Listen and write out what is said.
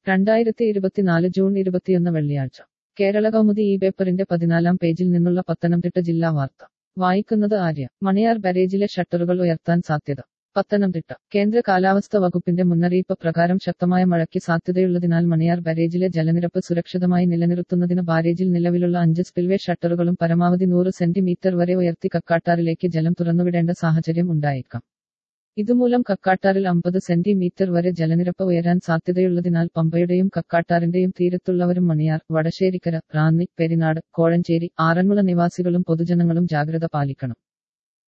രണ്ടായിരത്തി ഇരുപത്തിനാല് ജൂൺ ഇരുപത്തിയൊന്ന് വെള്ളിയാഴ്ച കേരള കൗമുദി ഈ പേപ്പറിന്റെ പതിനാലാം പേജിൽ നിന്നുള്ള പത്തനംതിട്ട ജില്ലാ വാർത്ത വായിക്കുന്നത് ആര്യ മണിയാർ ബാരേജിലെ ഷട്ടറുകൾ ഉയർത്താൻ സാധ്യത പത്തനംതിട്ട കേന്ദ്ര കാലാവസ്ഥ വകുപ്പിന്റെ മുന്നറിയിപ്പ് പ്രകാരം ശക്തമായ മഴയ്ക്ക് സാധ്യതയുള്ളതിനാൽ മണിയാർ ബാരേജിലെ ജലനിരപ്പ് സുരക്ഷിതമായി നിലനിർത്തുന്നതിന് ബാരേജിൽ നിലവിലുള്ള അഞ്ച് സ്പിൽവേ ഷട്ടറുകളും പരമാവധി നൂറ് സെന്റിമീറ്റർ വരെ ഉയർത്തി കക്കാട്ടാറിലേക്ക് ജലം തുറന്നുവിടേണ്ട സാഹചര്യം ഉണ്ടായേക്കാം ഇതുമൂലം കക്കാട്ടാറിൽ അമ്പത് സെന്റിമീറ്റർ വരെ ജലനിരപ്പ് ഉയരാൻ സാധ്യതയുള്ളതിനാൽ പമ്പയുടെയും കക്കാട്ടാറിന്റെയും തീരത്തുള്ളവരും മണിയാർ വടശ്ശേരിക്കര റാന്നി പെരിനാട് കോഴഞ്ചേരി ആറന്മുള നിവാസികളും പൊതുജനങ്ങളും ജാഗ്രത പാലിക്കണം